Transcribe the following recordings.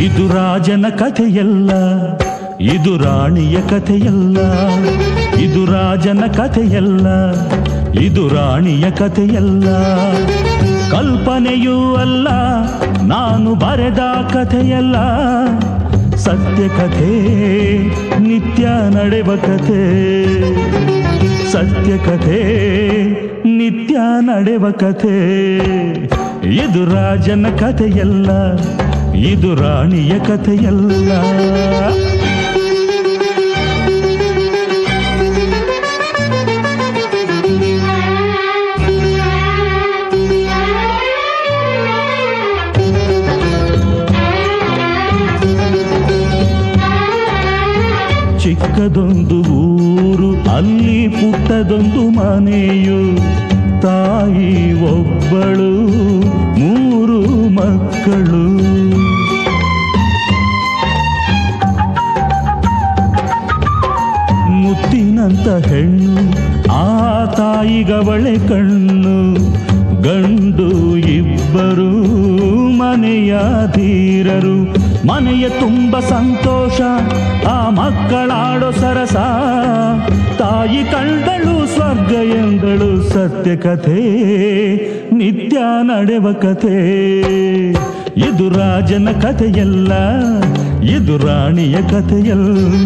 ಇದು ರಾಜನ ಕಥೆಯಲ್ಲ ಇದು ರಾಣಿಯ ಕಥೆಯಲ್ಲ ಇದು ರಾಜನ ಕಥೆಯಲ್ಲ ಇದು ರಾಣಿಯ ಕಥೆಯಲ್ಲ ಕಲ್ಪನೆಯೂ ಅಲ್ಲ ನಾನು ಬರೆದ ಕಥೆಯಲ್ಲ ಸತ್ಯ ಕಥೆ ನಿತ್ಯ ನಡೆವ ಕಥೆ ಸತ್ಯ ಕಥೆ ನಿತ್ಯ ನಡೆವ ಕಥೆ ಇದು ರಾಜನ ಕಥೆಯಲ್ಲ ಇದು ರಾಣಿಯ ಕಥೆಯಲ್ಲ ಚಿಕ್ಕದೊಂದು ಊರು ಅಲ್ಲಿ ಪುಟ್ಟದೊಂದು ಮನೆಯು ತಾಯಿ ಒಬ್ಬಳು ಮೂರು ಮಕ್ಕಳು ಮುತ್ತಿನಂತ ಹೆಣ್ಣು ಆ ತಾಯಿಗವಳೆ ಕಣ್ಣು ಗಂಡು ಇಬ್ಬರು ಮನೆಯ ಧೀರರು ಮನೆಯ ತುಂಬ ಸಂತೋಷ ಆ ಮಕ್ಕಳಾಡೋ ಸರಸ ತಾಯಿ ಕಂಡಳು ಸ್ವರ್ಗ ಎಂದಳು ಸತ್ಯ ಕಥೆ ನಿತ್ಯ ನಡೆವ ಕಥೆ ಇದು ರಾಜನ ಕಥೆಯಲ್ಲ ಇದು ರಾಣಿಯ ಕಥೆಯಲ್ಲ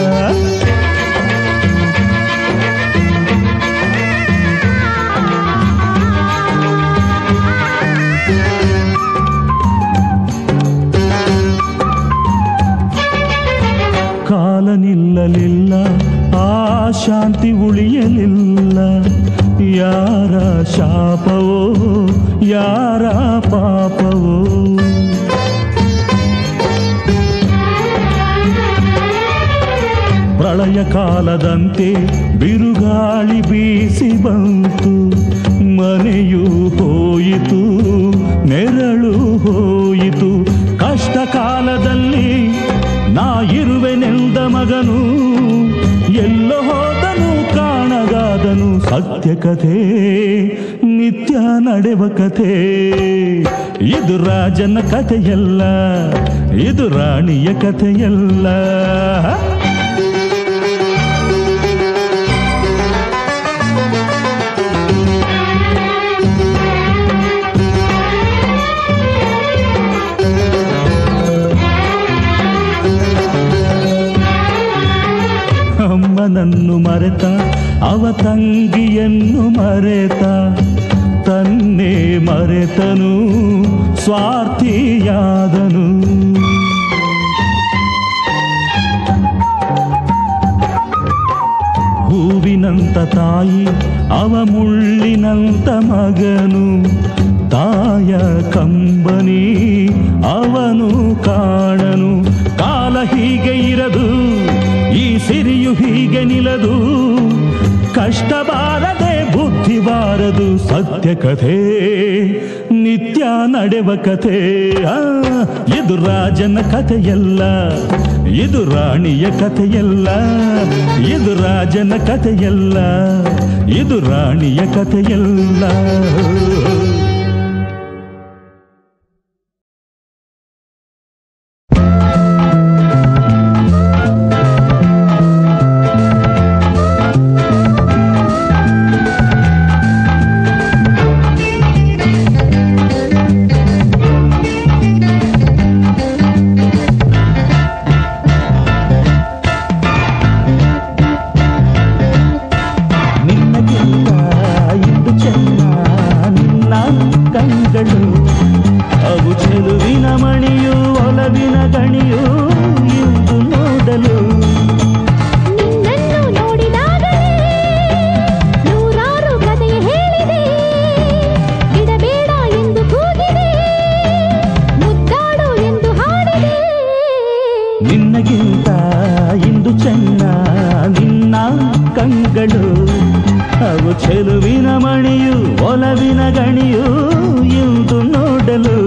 ಕಾಲ ನಿಲ್ಲಲಿಲ್ಲ ಆ ಶಾಂತಿ ಉಳಿಯಲಿಲ್ಲ ಯಾರ ಶಾಪವೋ ಯಾರ ಪಾಪವೋ ಪ್ರಳಯ ಕಾಲದಂತೆ ಬಿರುಗಾಳಿ ಬೀಸಿ ಬಂತು ಮನೆಯು ಹೋಯಿತು ನೆರಳು ಹೋಯಿತು ಕಷ್ಟ ಕಾಲದಲ್ಲಿ ನಾ ಇರುವೆನೆಂದ ಮಗನು ಎಲ್ಲೋ ಹೋದನು ಕಾಣಗಾದನು ಸತ್ಯ ಕಥೆ ನಿತ್ಯ ನಡೆವ ಕಥೆ ಇದು ರಾಜನ ಕಥೆಯಲ್ಲ ಇದು ರಾಣಿಯ ಕಥೆಯಲ್ಲ ಅಮ್ಮನನ್ನು ಮರೆತ ಅವ ತಂಗಿಯನ್ನು ಮರೆತ ತನ್ನೇ ಮರೆತನು ಸ್ವಾರ್ಥಿಯಾದನು ಹೂವಿನಂತ ತಾಯಿ ಅವ ಮುಳ್ಳಿನಂತ ಮಗನು ತಾಯ ಕಂಬನಿ ಅವನು ಕಾಣನು ಕಾಲ ಹೀಗೆ ಇರದು ಈ ಸಿರಿಯು ಹೀಗೆ ನಿಲದು ಕಷ್ಟ ಬಾರದೆ ಬುದ್ಧಿ ಬಾರದು ಸತ್ಯ ಕಥೆ ನಿತ್ಯ ನಡೆವ ಕಥೆ ಆ, ಇದು ರಾಜನ ಕಥೆಯಲ್ಲ ಇದು ರಾಣಿಯ ಕಥೆಯಲ್ಲ ಇದು ರಾಜನ ಕಥೆಯಲ್ಲ ಇದು ರಾಣಿಯ ಕಥೆಯಲ್ಲ ನಿನ್ನಗಿಲ್ಲ ಇಂದು ಚೆನ್ನ ನಿನ್ನ ಕಂಗಳು ಅವು ಚೆಲುವಿನ ಮಣಿಯು ಒಲವಿನ ಗಣಿಯು ಇಂದು ನೋಡಲು ನಿನ್ನನ್ನು ನೋಡಿದಾಗಲೇ ನೂರಾರು ಕಥೆಯ ಹೇಳಿದೆ ಬಿಡಬೇಡ ಎಂದು ಕೂಗಿದೆ ಮುದ್ದಾಡು ಎಂದು ಹಾಡಿದೆ ನಿನ್ನಗಿಂತ ಇಂದು ಚೆನ್ನ ನಿನ್ನ ಕಂಗಳು ಅವು ಚೆಲುವಿನ ಮಣಿಯು ಒಲವಿನ ಗಣಿಯು ಇಂದು ನೋಡಲು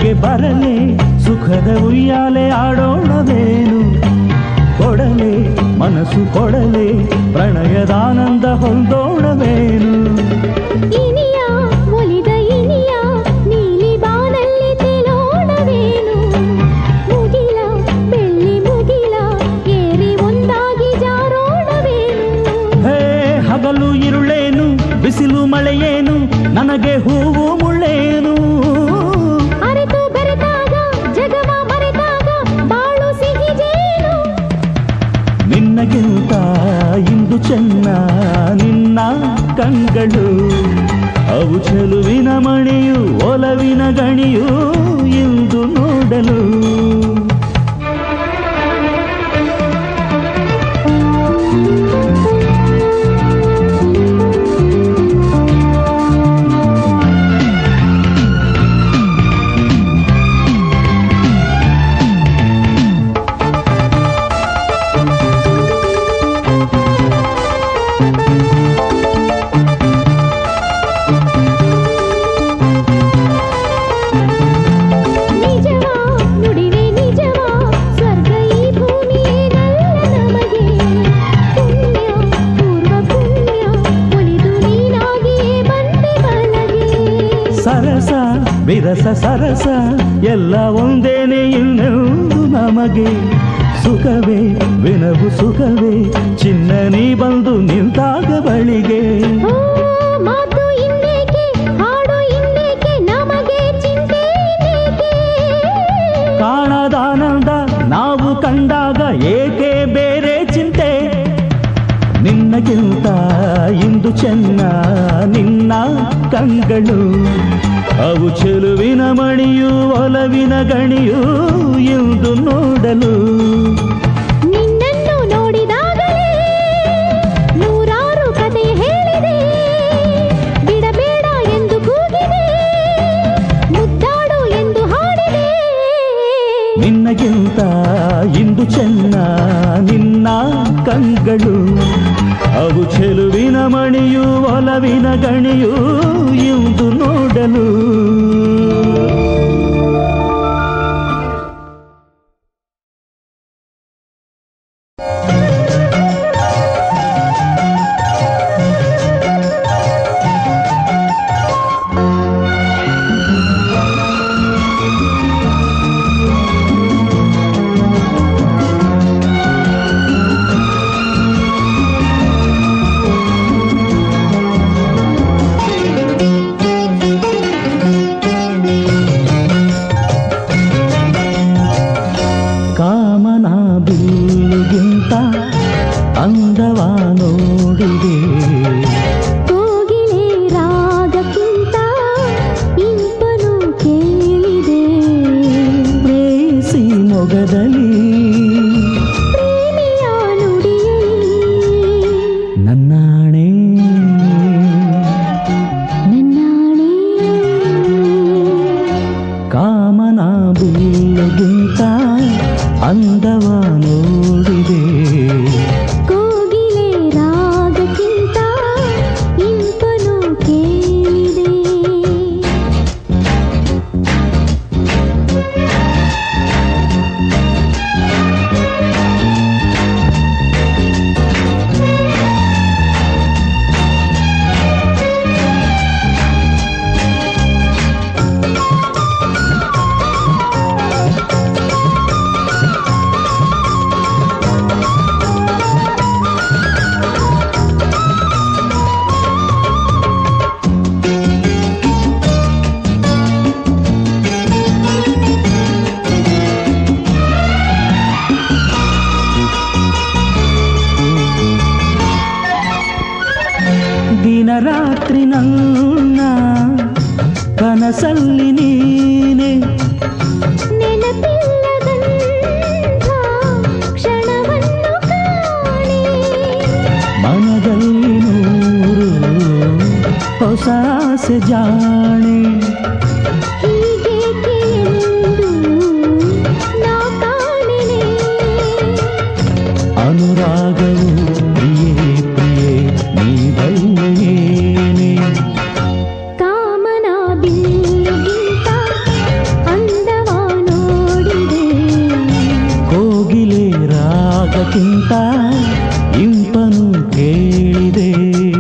ಮನಕ್ಕೆ ಬರಲೆ ಸುಖದ ಉಯ್ಯಾಲೆ ಆಡೋಣವೇನು ಕೊಡಲೆ ಮನಸ್ಸು ಕೊಡಲೆ ಪ್ರಣಯದಾನಂದ ಹೊಂದೋಣವೇನು ಇನಿಯ ಒಲಿದ ಇನಿಯ ನೀಲಿ ಬಾನಲ್ಲಿ ತೇಲೋಣವೇನು ಮುಗಿಲ ಬೆಳ್ಳಿ ಮುಗಿಲ ಏರಿ ಒಂದಾಗಿ ಜಾರೋಣವೇನು ಹೇ ಹಗಲು ಇರುಳೇನು ಬಿಸಿಲು ಮಳೆಯೇನು ನನಗೆ ಹೂವು ಮುಳ್ಳೇನು ಅರೆತು ಬೆರೆತಾಗ ಜಗವ ಮರೆತಾಗ ಬಾಳು ಸಿಹಿ ಜೇನು ನಿನ್ನಗಿಂತ ಇಂದು ಚೆನ್ನ ನಿನ್ನ ಕಂಗಳು ಅವು ಚೆಲುವಿನ ಮಣಿಯು ಒಲವಿನ ಗಣಿಯು ಇಂದು ನೋಡಲು ನಿಜವಾ ನುಡಿವೆ ನಿಜವಾ ಸ್ವರ್ಗ ಈ ಭೂಮಿಯೇನಲ್ಲ ನಮಗೆ ಪುಣ್ಯ ಪೂರ್ವ ಪುಣ್ಯ ಒಲಿದು ನೀನಾಗಿಯೇ ಬಂದೆ ಬಲಗೆ ಸರಸ ವಿರಸ ಸರಸ ಎಲ್ಲ ಒಂದೇನೆ ಇನ್ನೆಂದು ನಮಗೆ ಸುಖವೇ ವಿನವು ಸುಖವೇ ಚಿನ್ನ ನೀ ಬಂದು ನಿಂತಾಗ ಬಳಿಗೆ ಓ ಮಾತು ಇನ್ನೇಕೆ ಹಾಡು ಇನ್ನೇಕೆ ನಮಗೆ ಚಿಂತೆ ಇನ್ನೇಕೆ ಕಾಣದಾನಂದ ನಾವು ಕಂಡಾಗ ಏಕೆ ಬೇರೆ ಚಿಂತೆ ನಿನ್ನಗಿಂತ ಇಂದು ಚೆನ್ನ ನಿನ್ನ ಕಂಗಳು ಅವು ಚೆಲುವಿನ ಮಣಿಯು ಒಲವಿನ ಗಣಿಯು ಎಂದು ನೋಡಲು ನಿನ್ನನ್ನು ನೋಡಿದಾಗಲೇ ನೂರಾರು ಕತೆ ಹೇಳಿದೆ ಬಿಡಬೇಡ ಎಂದು ಕೂಗಿದೆ ಮುದ್ದಾಡು ಎಂದು ಹಾಡಿದೆ ನಿನ್ನಗಿಂತ ಇಂದು ಚೆನ್ನ ನಿನ್ನ ಕಂಗಳು ಅವು ಚೆಲುವಿನ ಮಣಿಯು ಒಲವಿನ ಗಣಿಯು ಎಂದು ನೋಡಲು ಕಾಮನ ಬಿಲ್ಲುಗಿಂತ ಅಂದವ ನೋಡಿದೆ ಕೋಗಿಲೆ ರಾಗಕ್ಕಿಂತ ಇಂಪನು ಕೇಳಿದೆ ಪ್ರೇಸಿ ಮೊಗದಲ್ಲಿ ಪ್ರೇಮಿಯ ನುಡಿಯಲಿ ನನ್ನಾಣೆ ನನ್ನಾಣೆ ಕಾಮನ ಬಿಲ್ಲುಗಿಂತ ಅಂದವ ನೋಡಿದೆ ಕೋಗಿಲೆ ರಾಗಕ್ಕಿಂತ ಇಂಪನು ಕೇಳಿದೆ ದಿನ ರಾತ್ರಿ ನನ್ನ ಕನಸಲ್ಲಿ ನೀನೆ ನೆನಪಿಲ್ಲದಂಥ ಕ್ಷಣವನ್ನು ಕಾಣೆ ಮನದಲ್ಲಿ ನೂರು ಹೊಸ ಆಸೆ ಜಾಣೆ ಹೀಗೇಕೆ ಎಂದು ನಾ ಕಾಣೆನೆ ಅನುರಾಗವು ಪ್ರಿಯೇ ಪ್ರಿಯೇ ನೀ ಬಲ್ಲೆಯೇನೆ ಕಾಮನ ಬಿಲ್ಲಿಗಿಂತ ಅಂದ ಕೇಳಿದೆ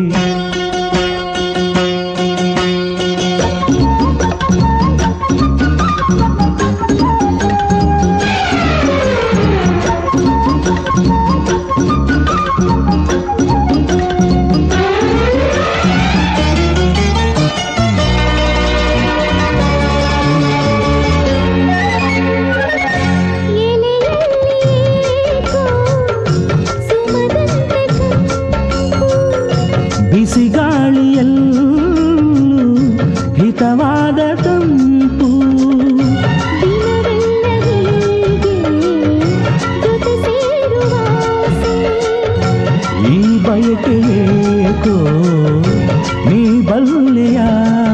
ಎಲೆಯಲ್ಲೇಕೋ ಸುಮದಂತೆ ಕಂಪು. ಬಿಸಿಗಾಳಿಯಲ್ಲೂ ಹಿತವಾದ ತಂಪು ದಿನವೆಲ್ಲ ಹೀಗೆ ಜೊತೆ ಸೇರುವ ಆಸೆ. ಈ ಬಯಕೆ ಏಕೋ ನೀ ಬಲ್ಲೆಯ